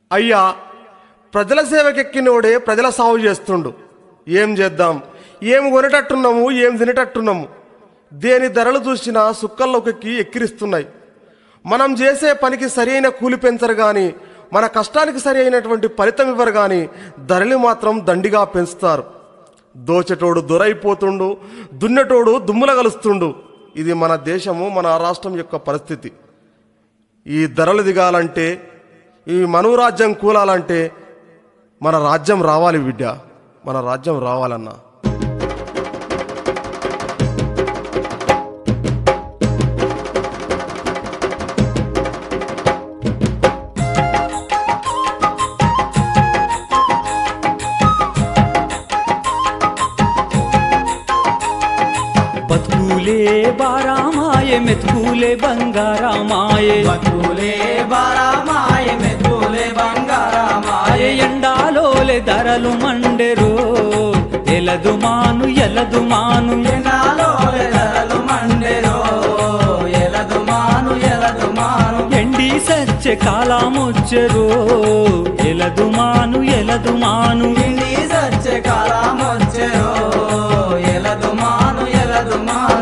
అయ్యా ప్రజల సేవకెక్కినోడే ప్రజల సాగు చేస్తుండు ఏం చేద్దాం ఏం కొనేటట్టున్నాము ఏం తినేటట్టున్నాము దేని ధరలు చూసినా సుక్కల్లోకి ఎక్కిరిస్తున్నాయి మనం చేసే పనికి సరైన కూలి పెంచరు గాని మన కష్టానికి సరి అయినటువంటి ఫలితం ఇవ్వరు గాని ధరలు మాత్రం దండిగా పెంచుతారు దోచెటోడు దొరైపోతుండు దున్నెటోడు దుమ్ముల కలుస్తుండు ఇది మన దేశము మన రాష్ట్రం యొక్క పరిస్థితి ఈ ధరలు దిగాలంటే ఈ మనువు రాజ్యం కూలాలంటే మన రాజ్యం రావాలి బిడ్డ మన రాజ్యం రావాలన్నా బతుకులే బారామాయే మెతుకులే బంగారామాయే బతులే బారామాయ మెతులే బంగారామాయ ఆయ ఎండాలోలే ధరలు మండెరో ఎలదు మాను ఎలదు మాను ఎనాలో ఎలలు మండెరో ఎలదు మాను ఎలదు మాను ఎండి సచ్చే కాలమొచ్చెరో ఎలదు మాను ఎలదు మాను ఇండి సచ్చే కాలమొచ్చెరో ఎలదు మాను ఎలదు మాను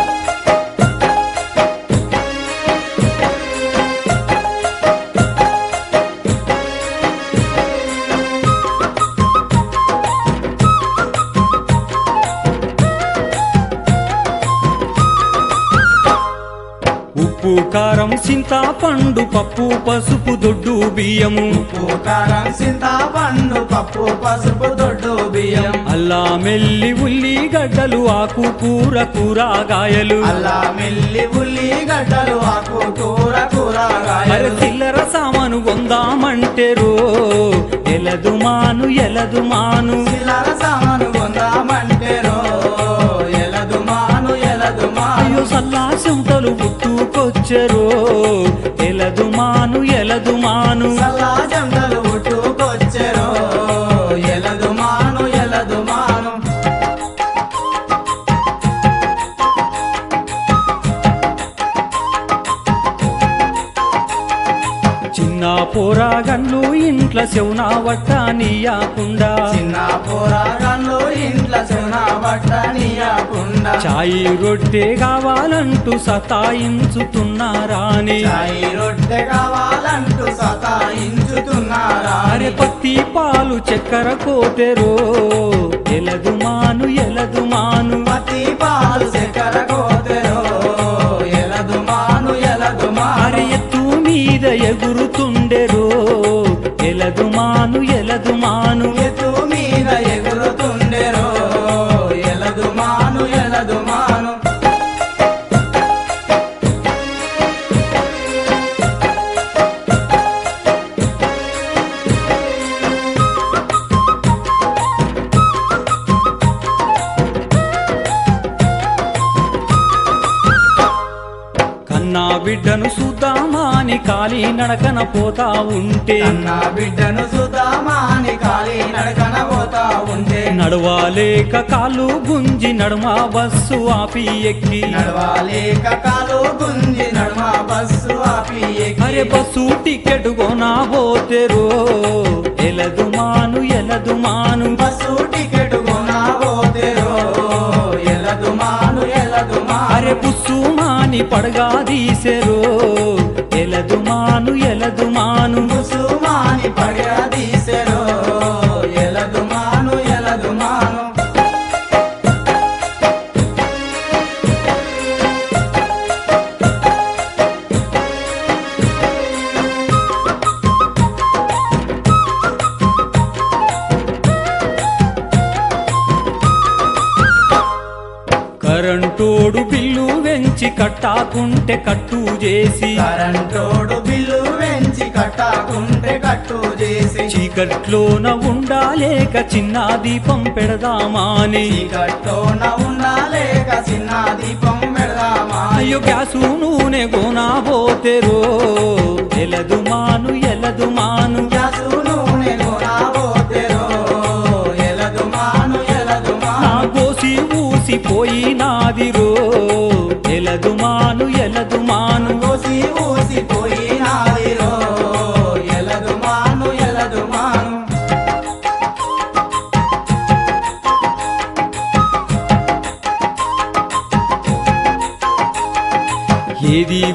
ఉప్పు కారం చింతాపండు పప్పు పసుపు దొడ్డు బియ్యము పూకారం చింతాపండు పప్పు పసుపు దొడ్డు బియ్యం అల్లా మెల్లి ఉల్లిగడ్డలు ఆకు కూర కూరగాయలు అల్లా మెల్లి ఉల్లిగడ్డలు ఆకు కూర అరే కూరగాయలు చిల్లర సామాను కొందామంటే రో ఎలదు మాను ఎలదు మాను చిల్లర సామాను కొందామంటే రో ఎలదు మాను ఎలదు మాను అయ్యో సల్లా సింతలు పుట్టుకొచ్చెరో ఎలదు మాను ఎలదు మాను సల్లా జంటలు పుట్టుకొచ్చెరో ఎలదు మాను ఎలదు మాను చిన్న పోరాగన్లు ఇంట్ల శవున వట్టానియాకుండా చిన్న పోరాగంలో ఇంట్ల చిన్న బట్ట నీయకుండా చాయి రొట్టె కావాలంటూ సతాయించుతున్నారాని చాయి రొట్టె కావాలంటూ సతాయించుతున్నారా అరే పత్తి పాలు చక్కెర కోతెరో ఎలదు మాను ఎలదు మాను పతి పాలు చక్కెర కోతెరో ఎలదు మాను ఎలదు మాను అరే ఎత్తు మీద ఎగురుతుండెరో ఎలదు మాను ఎలదు మాను ఎత్తు మీద ఎగురుతుండెరో ఎలదు మాను ఎలదు మాను కన్నా బిడ్డను సుద్దామాని కాలి నడకన పోతా ఉంటే అన్న బిడ్డను సుధామాని కాలి నడకన పోతా ఉంటే నడవాలేక కాళ్ళు గుంజి నడుమ బస్సు ఆపి ఎక్కి నడవాలేక కాలు గుంజి నడుమ బస్సు ఆపి ఎక్కి అరే బస్సు టికెట్ కొనా పోతెరో ఎలదు మాను ఎలదు మాను బస్సు టికెట్ కొనా పోతెరో ఎలదు మాను ఎలదు మాను అరే బుస్సు మాని పడగా తీసెరో ఎలదు మాను ఎలదు మాను ముసుమాని పడదీసెరో ఎలదు మాను ఎలదు మాను కరెంటోడు బిల్లు వెంచి కట్టాకుంటే కట్టు చేసి కరెంటోడు బిల్లు వెంచి కట్టాకుంటే కట్టు చేసి చీకట్లోన ఉండాలేక చిన్న దీపం పెడదామాని చీకట్టోన ఉండాలేక చిన్న దీపం పెడదామా అయ్యో గ్యాసు నూనె గోనా పోతెరో ఎలదు మాను ఎలదు మాను గ్యాసు నూనె కొనా పోతెరో ఎలదు మాను ఎలదు నా మాను కోసి ఊసిపోయినాదిరో ఎలదు మాను ఎలదు మాను కోసి ఊసిపోయినాదిరో ఎలదు మాను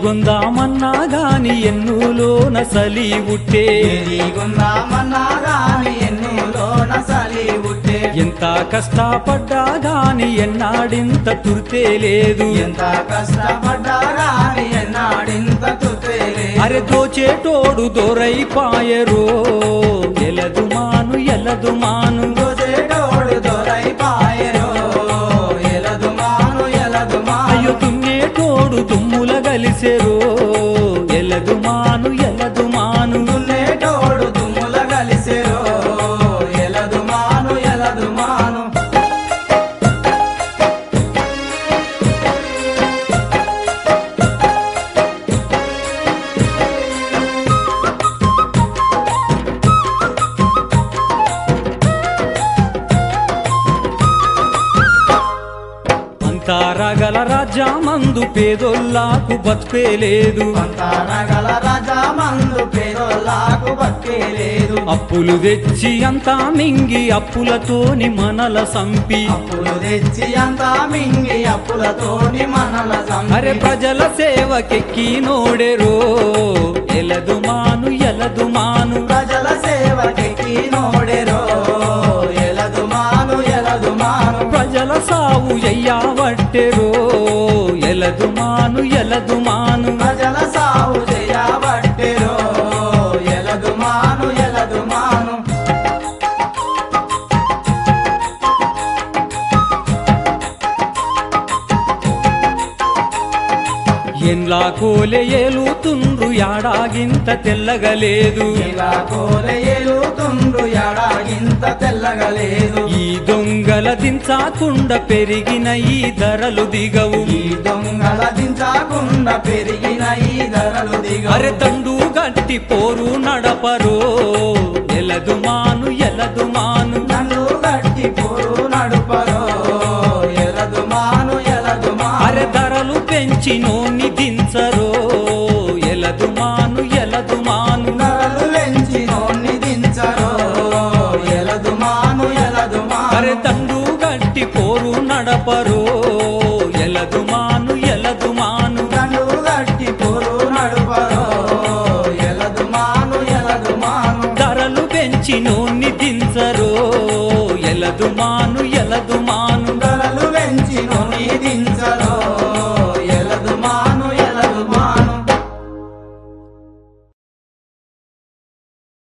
ఎదిగొందామన్నా గాని ఎన్నులోన సలి ఉట్టే ఎదిగుందామన్నా గాని ఎన్నులోన సలి ఉట్టే ఎంత కష్టపడ్డా గాని ఎన్నాడింత తుర్తే లేదు ఎంత కష్టపడ్డా గాని ఎన్నాడింత తుతేలే అరె దోచేటోడు దొరైపాయరో ఎలదు మాను ఎలదు మాను దోసేటోడు దొరైపాయెరో ఎలదు మాను ఎలదు మాను అయ్యో తున్నేటోడు దుమ్ముల గలిసెరో ఎలదు మాను ఎలదు మాను దున్నేటోడు దుమ్ముల కలిసెరో ఎలదు మాను ఎలదు మాను అంతా రగల రాజ్యామందు పేదోల్లాకు బతుకే లేదు పంతానగల రాజా మందు పేదోళ్ళకు బతికే లేదు అప్పులు తెచ్చి అంతా మింగి అప్పులతోని మనల సంపి అప్పులు తెచ్చి అంతా మింగి అప్పులతోని మనల అరే సంపి ప్రజల సేవకెక్కి నోడెరో ఎలదు మాను ఎలదు మాను ప్రజల సేవకి నోడెరో ఎలదు మాను ఎలదు మాను ప్రజల సావు ఎయ్యావట్టెరో ఎలదు మాను ఎలదు మాను ప్రజల సాగు చేయబట్టెరో ఎలదు మాను ఎలదు మాను ఎన్లా కోలే ఏలుతుండ్రు యాడాగింత తెల్లగలేదు ఇలా కోలె ఎలుతుండ్రు ఎడాగింత తెల్లగలేదు ఈ దొంగల దించాకుండా పెరిగిన ఈ ధరలు దిగవు ఈ దొంగల దించకుండా పెరిగిన ఈ ధరలు దిగ అరె తండు గట్టి పోరు నడపరో ఎలదు మాను ఎలదు మాను నన్ను గట్టి పోరు నడుపరో ఎలదు మాను ఎలదు మాను అరె ధరలు పెంచి నోని దించరో ఎలదు మాను ఎలదు మాను నరలు వెంచి నోన్ని దించరో ఎలదు మాను ఎలదు అరె మాను తండు గట్టి పోరు నడపరో ఎలదు మాను ఎలదు మాను నన్ను గట్టి పోరు నడుపరో ఎలదు మాను ఎలదు మాను ధరలు పెంచి నోని దించరో ఎలదు మాను ఎలదు మాను